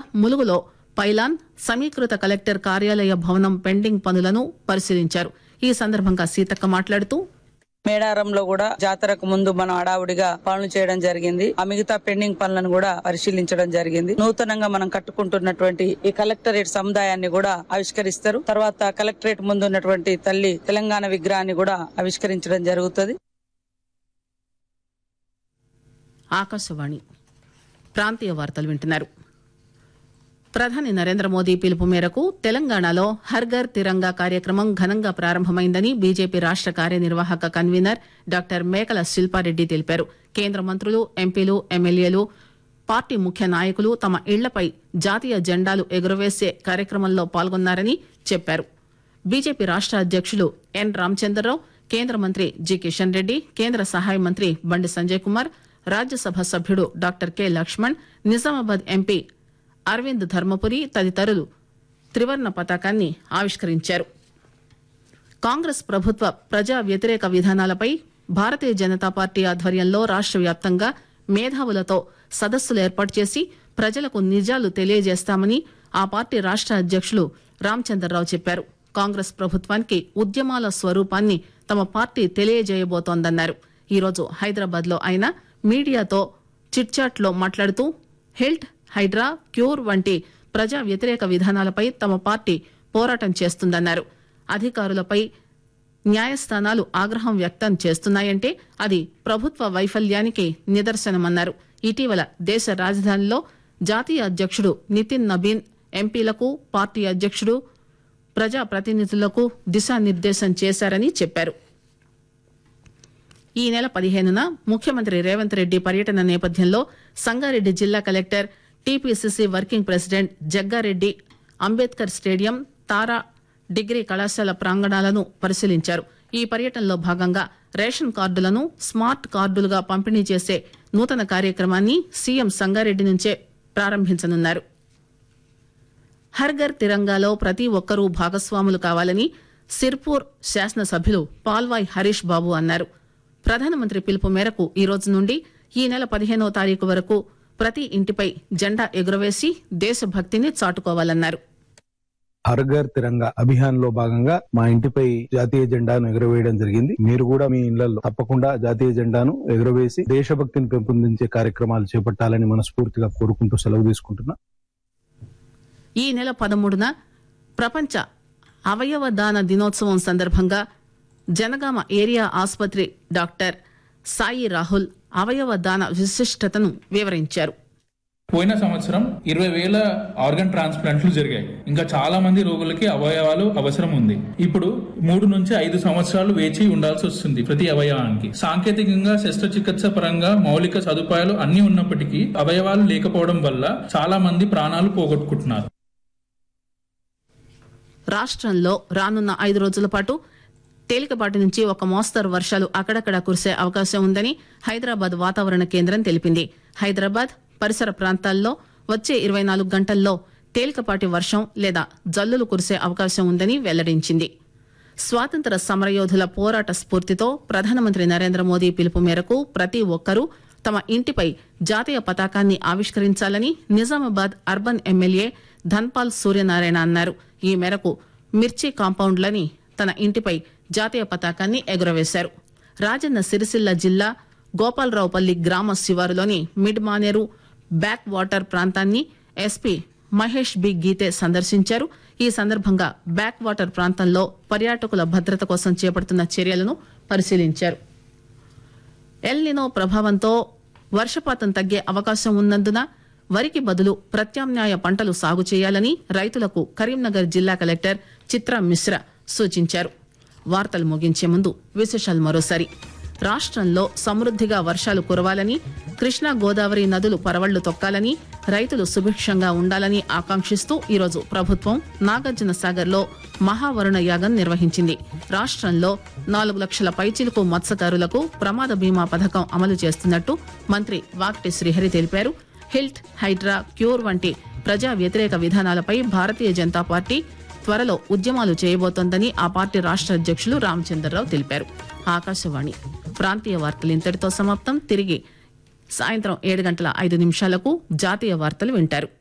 ములుగులో pylon సమీకృత collector కార్యాలయ భవనం పెండింగ్ పనులను పరిశీలించారు ఈ సందర్భంగా సీతక్క మాట్లాడుతూ మేడారంలో కూడా జాతరకు ముందు మనం హడావుడిగా పనులు చేయడం జరిగింది ఆ మిగతా పెండింగ్ పనులను కూడా పరిశీలించడం జరిగింది నూతనంగా మనం కట్టుకుంటున్నటువంటి ఈ కలెక్టరేట్ సముదాయాన్ని కూడా ఆవిష్కరిస్తారు తర్వాత కలెక్టరేట్ ముందు ఉన్నటువంటి తల్లి తెలంగాణ విగ్రహాన్ని కూడా ఆవిష్కరించడం జరుగుతుంది ఆకాశవాణి ప్రాంతీయ వార్తలు వింటున్నారు ప్రధాని నరేంద్ర మోదీ పిలుపు మేరకు తెలంగాణలో హర్ఘర్ తిరంగా కార్యక్రమం ఘనంగా ప్రారంభమైందని బీజేపీ రాష్ట కార్యనిర్వాహక కన్వీనర్ డాక్టర్ మేకల శిల్పారెడ్డి తెలిపారు కేంద్ర మంత్రులు ఎంపీలు ఎమ్మెల్యేలు పార్టీ ముఖ్య నాయకులు తమ ఇళ్లపై జాతీయ జెండాలు ఎగురవేసే కార్యక్రమంలో పాల్గొన్నారని చెప్పారు బీజేపీ రాష్ట అధ్యకులు ఎన్ రామచంద్రరావు కేంద్ర మంత్రి జి కిషన్ రెడ్డి కేంద్ర సహాయ మంత్రి బండి సంజయ్ కుమార్ రాజ్యసభ సభ్యుడు doctor K Laxman Nizamabad MP Arvind Dharmapuri తదితరులు త్రివర్ణ పతాకాన్ని ఆవిష్కరించారు కాంగ్రెస్ ప్రభుత్వ ప్రజా వ్యతిరేక విధానాలపై భారతీయ జనతా పార్టీ ఆధ్వర్యంలో రాష్ట వ్యాప్తంగా మేధావులతో సదస్సులు ఏర్పాటు చేసి ప్రజలకు నిజాలు తెలియజేస్తామని ఆ పార్టీ రాష్ట అధ్యకులు రామచంద్రరావు చెప్పారు కాంగ్రెస్ ప్రభుత్వానికి ఉద్యమాల స్వరూపాన్ని తమ పార్టీ తెలియజేయబోతోందన్నారు ఈరోజు హైదరాబాద్ లో ఆయన మీడియాతో చిట్చాట్ లో మాట్లాడుతూ హెల్త్ హైడ్రా క్యూర్ వంటి ప్రజా వ్యతిరేక విధానాలపై తమ పార్టీ పోరాటం చేస్తుందన్నారు అధికారులపై న్యాయస్థానాలు ఆగ్రహం వ్యక్తం చేస్తున్నాయంటే అది ప్రభుత్వ వైఫల్యానికి నిదర్శనమన్నారు ఇటీవల దేశ రాజధానిలో జాతీయ అధ్యకుడు నితిన్ నబీన్ ఎంపీలకు పార్టీ అధ్యకుడు ప్రజా ప్రతినిధులకు దిశానిర్దేశం చేశారని చెప్పారు ఈ నెల పదిహేనున ముఖ్యమంత్రి రేవంత్ రెడ్డి పర్యటన నేపథ్యంలో సంగారెడ్డి జిల్లా collector TPCC working president Jaggareddy Ambedkar stadium Tara degree కళాశాల ప్రాంగణాలను పరిశీలించారు ఈ పర్యటనలో భాగంగా రేషన్ కార్డులను స్మార్ట్ కార్డులుగా పంపిణీ చేసే నూతన కార్యక్రమాన్ని సీఎం సంగారెడ్డి నుంచే ప్రారంభించనున్నారు హర్ఘర్ తిరంగాలో ప్రతి ఒక్కరూ భాగస్వాములు కావాలని సిర్పూర్ శాసనసభ్యులు పాల్వాయ్ హరీష్ బాబు అన్నారు ప్రధానమంత్రి పిలుపు మేరకు ఈ రోజు నుండి ఈ నెల పదిహేనో తారీఖు వరకు ప్రతి ఇంటిపై జెండా ఎగురవేసి దేశభక్తిని చాటుకోవాలన్నారు హర్ఘర్ తిరంగా అభియాన్ లో భాగంగా మా ఇంటిపై జాతీయ జెండాను ఎగురవేయడం జరిగింది మీరు కూడా మీ ఇళ్లలో తప్పకుండా జాతీయ జెండాను ఎగురవేసి దేశభక్తిని పెంపొందించే కార్యక్రమాలు చేపట్టాలని మనస్ఫూర్తిగా కోరుకుంటూ సెలవు తీసుకుంటున్నా ఈ నెల పదమూడున ప్రపంచ అవయవ దాన దినోత్సవం సందర్భంగా జనగామ ఏరియా ఆసుపత్రి డాక్టర్ సాయి రాహుల్ అవయవ దాన విశిష్టతను వివరించారు పోయిన సంవత్సరం ఇరవై వేల ఆర్గన్ ట్రాన్స్ప్లాంట్లు జరిగాయి ఇంకా చాలా మంది రోగులకి అవయవాలు అవసరం ఉంది ఇప్పుడు మూడు నుంచి ఐదు సంవత్సరాలు వేచి ఉండాల్సి వస్తుంది ప్రతి అవయవానికి సాంకేతికంగా శస్త్రచికిత్స పరంగా మౌలిక సదుపాయాలు అన్ని ఉన్నప్పటికీ అవయవాలు లేకపోవడం వల్ల చాలా మంది ప్రాణాలు పోగొట్టుకుంటున్నారు రాష్ట్రంలో రానున్న ఐదు రోజుల పాటు తేలికపాటి నుంచి ఒక మోస్తరు వర్షాలు అక్కడక్కడ కురిసే అవకాశం ఉందని హైదరాబాద్ వాతావరణ కేంద్రం తెలిపింది హైదరాబాద్ పరిసర ప్రాంతాల్లో వచ్చే ఇరవై నాలుగు గంటల్లో తేలికపాటి వర్షం లేదా జల్లులు కురిసే అవకాశం ఉందని వెల్లడించింది స్వాతంత్ర సమరయోధుల పోరాట స్ఫూర్తితో ప్రధానమంత్రి నరేంద్ర మోదీ పిలుపు మేరకు ప్రతి ఒక్కరూ తమ ఇంటిపై జాతీయ పతాకాన్ని ఆవిష్కరించాలని నిజామాబాద్ అర్బన్ ఎమ్మెల్యే ధన్పాల్ సూర్యనారాయణ అన్నారు ఈ మేరకు మిర్చి కాంపౌండ్లని తన ఇంటిపై జాతీయ పతాకాన్ని ఎగురవేశారు రాజన్న సిరిసిల్ల జిల్లా గోపాలరావుపల్లి గ్రామ శివారులోని మిడ్ మానేరు బ్యాక్ వాటర్ ప్రాంతాన్ని ఎస్పీ మహేష్ బి గీతే సందర్శించారు ఈ సందర్భంగా బ్యాక్ వాటర్ ప్రాంతంలో పర్యాటకుల భద్రత కోసం చేపడుతున్న చర్యలను పరిశీలించారు ఎల్నినో ప్రభావంతో వర్షపాతం తగ్గే అవకాశం ఉన్నందున వరికి బదులు ప్రత్యామ్నాయ పంటలు సాగు చేయాలని రైతులకు కరీంనగర్ జిల్లా కలెక్టర్ చిత్రా మిశ్రా సూచించారు వార్తలు ముగించే ముందు విశేషాలు మరోసారి రాష్ట్రంలో సమృద్దిగా వర్షాలు కురవాలని కృష్ణా గోదావరి నదులు పరవళ్లు తొక్కాలని రైతులు సుభిక్షంగా ఉండాలని ఆకాంక్షిస్తూ ఈరోజు ప్రభుత్వం నాగార్జున సాగర్లో మహావరుణ యాగం నిర్వహించింది రాష్ట్రంలో నాలుగు లక్షల పైచిలుకు మత్స్యకారులకు ప్రమాద బీమా పథకం అమలు చేస్తున్నట్టు మంత్రి వాక్టి శ్రీహరి తెలిపారు హిల్ట్ హైడ్రా క్యూర్ వంటి ప్రజా వ్యతిరేక విధానాలపై భారతీయ జనతా పార్టీ త్వరలో ఉద్యమాలు చేయబోతోందని ఆ పార్టీ రాష్ట్ర అధ్యక్షులు రామచంద్రరావు తెలిపారు ఆకాశవాణి ప్రాంతీయ వార్తలు ఇంతటితో సమాప్తం తిరిగి సాయంత్రం ఏడు గంటల ఐదు నిమిషాలకు జాతీయ వార్తలు వింటారు